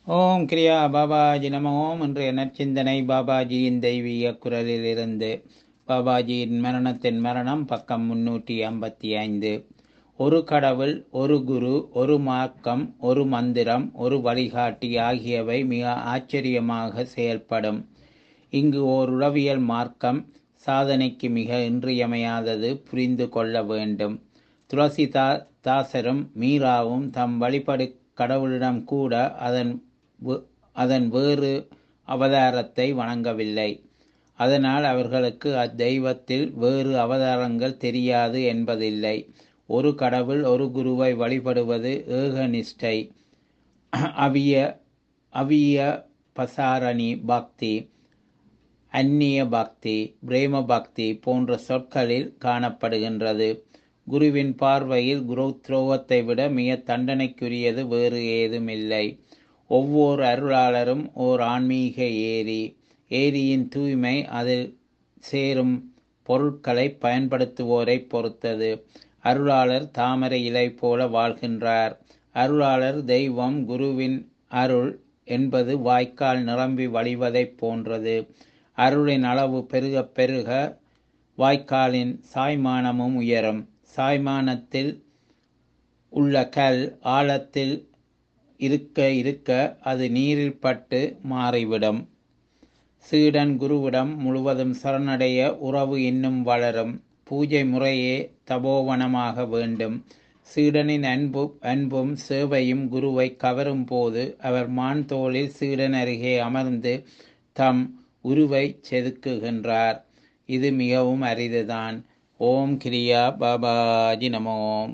ஓம் கிரியா பாபாஜி நம ஓம் இன்றைய நற்சிந்தனை பாபாஜியின் தெய்வீக குரலிலிருந்து பாபாஜியின் மரணத்தின் மரணம் பக்கம் முன்னூற்றி ஐம்பத்தி ஐந்து ஒரு கடவுள் ஒரு குரு ஒரு மார்க்கம் ஒரு மந்திரம் ஒரு வழிகாட்டி ஆகியவை மிக ஆச்சரியமாக செயல்படும் இங்கு ஓர் உளவியல் மார்க்கம் சாதனைக்கு மிக இன்றியமையாதது புரிந்து கொள்ள வேண்டும் துளசிதா தாசரும் மீராவும் தம் வழிபடு கடவுளிடம் கூட அதன் வே- அதன் வேறு அவதாரத்தை வணங்கவில்லை அதனால் அவர்களுக்கு அத்தெய்வத்தில் வேறு அவதாரங்கள் தெரியாது என்பதில்லை ஒரு கடவுள் ஒரு குருவை வழிபடுவது ஏகநிஷ்டை அவிய அவிய பசாரணி பக்தி அந்நிய பக்தி பிரேம பக்தி போன்ற சொற்களில் காணப்படுகின்றது குருவின் பார்வையில் குரு துரோகத்தை விட மிக தண்டனைக்குரியது வேறு ஏதுமில்லை ஒவ்வொரு அருளாளரும் ஓர் ஆன்மீக ஏரி ஏரியின் தூய்மை அதில் சேரும் பொருட்களை பயன்படுத்துவோரை பொறுத்தது அருளாளர் தாமரை இலை போல வாழ்கின்றார் அருளாளர் தெய்வம் குருவின் அருள் என்பது வாய்க்கால் நிரம்பி வழிவதைப் போன்றது அருளின் அளவு பெருக பெருக வாய்க்காலின் சாய்மானமும் உயரும் சாய்மானத்தில் உள்ள கல் ஆழத்தில் இருக்க இருக்க அது நீரில் பட்டு மாறிவிடும் சீடன் குருவிடம் முழுவதும் சரணடைய உறவு இன்னும் வளரும் பூஜை முறையே தபோவனமாக வேண்டும் சீடனின் அன்பு அன்பும் சேவையும் குருவை கவரும் போது அவர் மான் தோளில் சீடன் அருகே அமர்ந்து தம் உருவை செதுக்குகின்றார் இது மிகவும் அரிதுதான் ஓம் கிரியா பாபாஜி நமோம்